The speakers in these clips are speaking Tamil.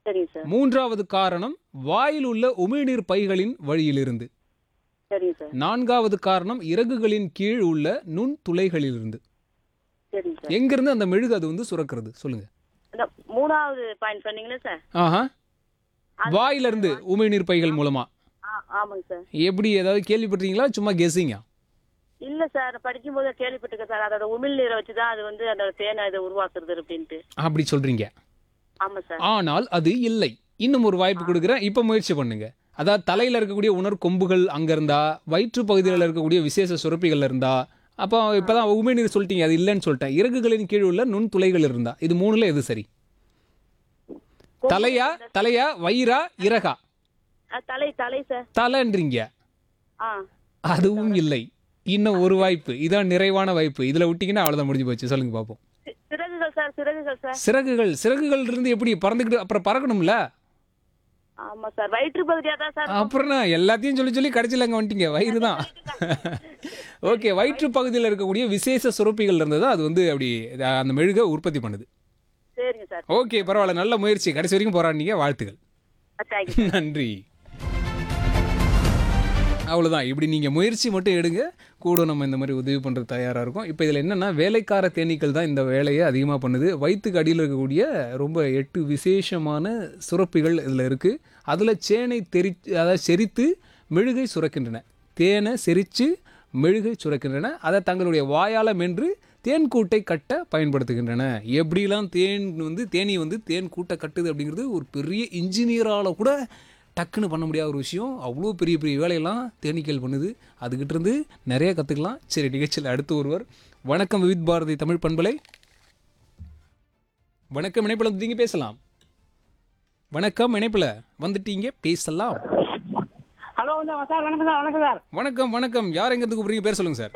சரிங்க சார் மூன்றாவது காரணம் வாயில் உள்ள உமிழ்நீர் பைகளின் வழியிலிருந்து சரிங்க சார் நான்காவது காரணம் இறகுகளின் கீழ் உள்ள நுண் துளைகளிலிருந்து சரிங்க சார் எங்கிருந்து அந்த மெழுகு அது வந்து சுரக்கிறது சொல்லுங்க இந்த மூணாவது பாயிண்ட் சொன்னீங்களே சார் ஆஹா வாயிலிருந்து உமிழ்நீர் பைகள் மூலமா ஆ ஆமாங்க சார் எப்படி ஏதாவது கேள்விப்பட்டீங்களா சும்மா கெஸ்ஸிங்கா இல்ல சார் படிக்கும்போது கேள்விப்பட்டிருக்கேன் சார் அதோட உமிழ்நீரை வச்சு தான் அது வந்து அந்த தேனை இதை உருவாக்குறது அப்படின்ட்டு அப்படி சொல்றீங்க ஆமா சார் ஆனால் அது இல்லை இன்னும் ஒரு வாய்ப்பு கொடுக்குறேன் இப்போ முயற்சி பண்ணுங்க அதாவது தலையில இருக்கக்கூடிய உணர் கொம்புகள் அங்க இருந்தா வயிற்று பகுதியில் இருக்கக்கூடிய விசேஷ சுரப்பிகள் இருந்தா அப்போ இப்பதான் உமிழ்நீர் சொல்லிட்டீங்க அது இல்லைன்னு சொல்லிட்டேன் இறகுகளின் கீழ் உள்ள நுண் துளைகள் இருந்தா இது மூணுல எது சரி தலையா தலையா வயிறா இறகா ஆ, தலை தலை சார் தலைன்றீங்க ஆ அதுவும் இல்லை இன்னும் ஒரு வாய்ப்பு இதான் நிறைவான வாய்ப்பு இதுல விட்டீங்கன்னா அவ்வளவுதான் முடிஞ்சு போச்சு சொல்லுங்க பாப்போம் சி- சிறகுகள் சார் சிறகுகள் சார் சிறகுகள் சிறகுகள் இருந்து எப்படி பறந்துக்கிட்டு அப்புறம் பறக்கணும்ல ஆமா சார் வயிற்று பகுதியா தான் சார் அப்புறம் நான் எல்லாத்தையும் சொல்லி சொல்லி கடைசியில் அங்கே வந்துட்டீங்க வயிறு தான் ஓகே வயிற்று பகுதியில் இருக்கக்கூடிய விசேஷ சுரப்பிகள் இருந்தது அது வந்து அப்படி அஹ், அந்த மெழுகை உற்பத்தி பண்ணுது சரிங்க சார் ஓகே பரவாயில்ல நல்ல முயற்சி கடைசி வரைக்கும் போராடினீங்க வாழ்த்துக்கள் தேங்க்யூ நன்றி அவ்வளோதான் இப்படி நீங்கள் முயற்சி மட்டும் எடுங்க கூட நம்ம இந்த மாதிரி உதவி பண்ணுறது தயாராக இருக்கும் இப்போ இதில் என்னென்னா வேலைக்கார தேனீக்கள் தான் இந்த வேலையை அதிகமாக பண்ணுது வயிற்றுக்கு அடியில் இருக்கக்கூடிய ரொம்ப எட்டு விசேஷமான சுரப்பிகள் இதில் இருக்குது அதில் சேனை தெரி அதாவது செரித்து மெழுகை சுரக்கின்றன தேனை செரித்து மெழுகை சுரக்கின்றன அதை தங்களுடைய வாயால் மென்று தேன் கூட்டை கட்ட பயன்படுத்துகின்றன எப்படிலாம் தேன் வந்து தேனி வந்து தேன் கூட்டை கட்டுது அப்படிங்கிறது ஒரு பெரிய இன்ஜினியரால் கூட டக்குன்னு பண்ண முடியாத ஒரு விஷயம் அவ்வளோ பெரிய பெரிய வேலையெல்லாம் தேனீக்கள் பண்ணுது அதுகிட்ட இருந்து நிறைய கற்றுக்கலாம் சரி நிகழ்ச்சியில் அடுத்து ஒருவர் வணக்கம் விவித் பாரதி தமிழ் பண்பலை வணக்கம் இணைப்பில் வந்துட்டீங்க பேசலாம் வணக்கம் இணைப்பில் வந்துட்டீங்க பேசலாம் ஹலோ சார் வணக்கம் சார் வணக்கம் சார் வணக்கம் வணக்கம் யார் எங்க இருந்து கூப்பிடுறீங்க பேர் சொல்லுங்க சார்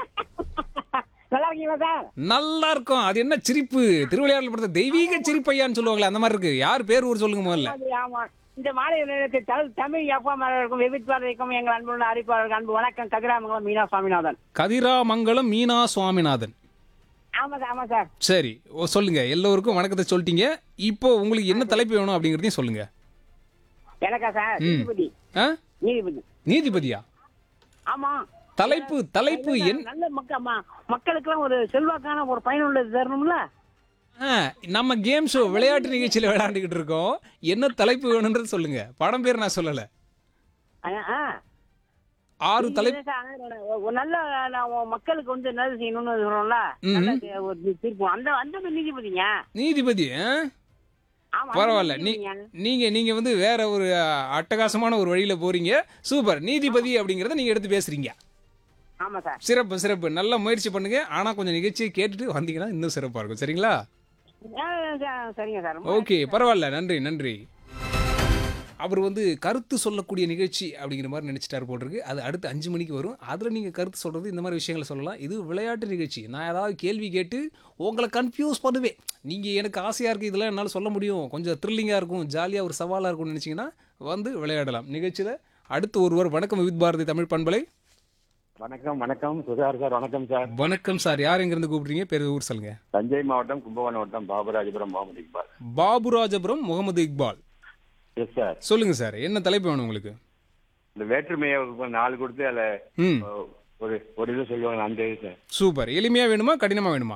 நல்லா இருக்கீங்களா சார் நல்லா இருக்கும் அது என்ன சிரிப்பு திருவிளையாடல் படத்தை தெய்வீக சிரிப்பையான்னு சொல்லுவாங்களே அந்த மாதிரி இருக்கு யார் பேர் ஊர் சொல்லுங்க முதல்ல அது ஆமா இந்த மாலை நேரத்தில் தமிழ் தமிழ் எஃப்எம் இருக்கும் விவித் பாரதிக்கும் எங்கள் அன்புள்ள அறிவிப்பாளருக்கு அன்பு வணக்கம் கதிராமங்கலம் மீனா சுவாமிநாதன் கதிராமங்கலம் மீனா சுவாமிநாதன் ஆமா சார் ஆமா சார் சரி ஓ சொல்லுங்க எல்லோருக்கும் வணக்கத்தை சொல்லிட்டீங்க இப்போ உங்களுக்கு என்ன தலைப்பு வேணும் அப்படிங்கிறதையும் சொல்லுங்க எனக்கா சார் ம். நீதிபதி ஆ நீதிபதி நீதிபதியா ஆமா தலைப்பு தலைப்பு என் நல்ல மக்கள் மக்களுக்கெல்லாம் ஒரு செல்வாக்கான ஒரு பயனுள்ளது தரணும்ல ஆ, நம்ம கேம் ஷோ விளையாட்டு நிகழ்ச்சியில் விளையாண்டுக்கிட்டு இருக்கோம் என்ன தலைப்பு வேணுன்றது சொல்லுங்க படம் பேர் நான் சொல்லல ஆ, ஆ. ஆறு தலைப்பு இல்ல சார், ஒரு நல்ல நான் உன் மக்களுக்கு வந்து நல்லது செய்யணும்னு சொல்றோம்ல ம். நல்ல ஒரு தீர்ப்பு அந்த அந்த மாதிரி நீதிபதிங்க நீதிபதி ஆ? ஆமா அந்த பரவாயில்ல நீ நீதிபதிங்க. நீங்க நீங்க வந்து வேற ஒரு அ, அட்டகாசமான ஒரு வழியில போறீங்க சூப்பர் நீதிபதி அப்படிங்கறத நீங்க எடுத்து பேசுறீங்க ஆமா சார் சிறப்பு சிறப்பு நல்ல முயற்சி பண்ணுங்க ஆனா கொஞ்சம் நிகழ்ச்சியை கேட்டுட்டு வந்தீங்கன்னா இன்னும் சிறப்பா இருக்கும் சரிங்களா ஆ, ச- சரிங்க சார் ரொம்ப ஓகே பரவாயில்ல நன்றி நன்றி அவர் வந்து கருத்து சொல்லக்கூடிய நிகழ்ச்சி அப்படிங்கிற மாதிரி நினைச்சிட்டாரு போட்டிருக்கு அது அடுத்து அஞ்சு மணிக்கு வரும் அதில் நீங்கள் கருத்து சொல்கிறது இந்த மாதிரி விஷயங்களை சொல்லலாம் இது விளையாட்டு நிகழ்ச்சி நான் ஏதாவது கேள்வி கேட்டு உங்களை கன்ஃபியூஸ் பண்ணுவேன் நீங்கள் எனக்கு ஆசையாக இருக்குது இதெல்லாம் என்னால் சொல்ல முடியும் கொஞ்சம் த்ரில்லிங்காக இருக்கும் ஜாலியாக ஒரு சவாலாக இருக்கும்னு நினச்சிங்கன்னா வந்து விளையாடலாம் நிகழ்ச்சியில் அடுத்து ஒருவர் வணக்கம் வித் பாரதி தமிழ் பண்பலை வணக்கம் வணக்கம் சுதார் சார் வணக்கம் சார் வணக்கம் சார் யார் எங்கேருந்து கூப்பிட்றீங்க பேர் ஊர் சொல்லுங்கள் தஞ்சை மாவட்டம் கும்பகோணம் வட்டம் பாபராஜபுரம் முகமது இக்பால் பாபுராஜபுரம் முகமது இக்பால் எஸ் சார் சொல்லுங்கள் சார் என்ன தலைப்பு வேணும் உங்களுக்கு இந்த வேற்றுமையை நாலு கொடுத்து அதில் ம் ஒரு ஒரு இது சொல்லுவாங்க அந்த இது சார் சூப்பர் எளிமையாக வேணுமா கடினமாக வேணுமா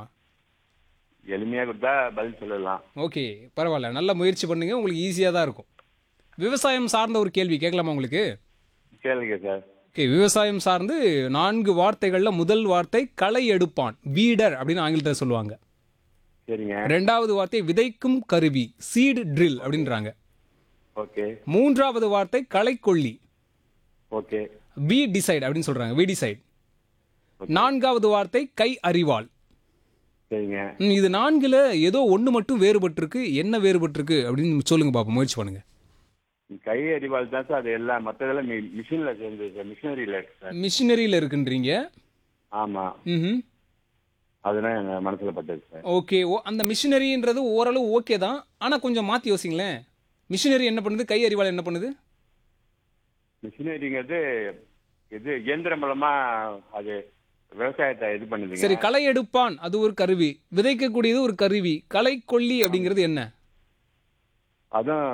எளிமையாக கொடுத்தா பதில் சொல்லலாம் ஓகே பரவாயில்ல நல்ல முயற்சி பண்ணுங்க உங்களுக்கு ஈஸியாக தான் இருக்கும் விவசாயம் சார்ந்த ஒரு கேள்வி கேட்கலாமா உங்களுக்கு கேளுங்க சார் ஓகே விவசாயம் சார்ந்து நான்கு வார்த்தைகளில் முதல் வார்த்தை களை எடுப்பான் வீடர் அப்படின்னு ஆங்கிலத்தில் சொல்லுவாங்க சரிங்க ரெண்டாவது வார்த்தை விதைக்கும் கருவி சீடு ட்ரில் அப்படின்றாங்க ஓகே மூன்றாவது வார்த்தை களைக்கொல்லி ஓகே வி டிசைட் அப்படின்னு சொல்றாங்க வி டிசைட் நான்காவது வார்த்தை கை அறிவாள் சரிங்க ம், இது நான்குல ஏதோ ஒன்று மட்டும் வேறுபட்டிருக்கு என்ன வேறுபட்டிருக்கு அப்படின்னு சொல்லுங்க பாப்போம் முயற்சி பண்ணுங்க கை அறிவாள் தான் சார் அது எல்லாம் மற்றதெல்லாம் மிஷினில் சேர்ந்து சார் மிஷினரியில் இருக்கு சார் மிஷினரியில் இருக்குன்றீங்க ஆமாம் ம் அதுதான் எங்கள் மனசில் பட்டது சார் ஓகே ஓ அந்த மிஷினரின்றது ஓரளவு ஓகே தான் ஆனால் கொஞ்சம் மாற்றி யோசிங்களேன் மிஷினரி என்ன பண்ணுது கை அறிவாள் என்ன பண்ணுது மிஷினரிங்கிறது இது இயந்திரம் மூலமா அது விவசாயத்தை இது பண்ணுதுங்க சரி களை எடுப்பான் அது ஒரு கருவி விதைக்கக்கூடியது ஒரு கருவி களை கொல்லி அப்படிங்கிறது என்ன அதுவும்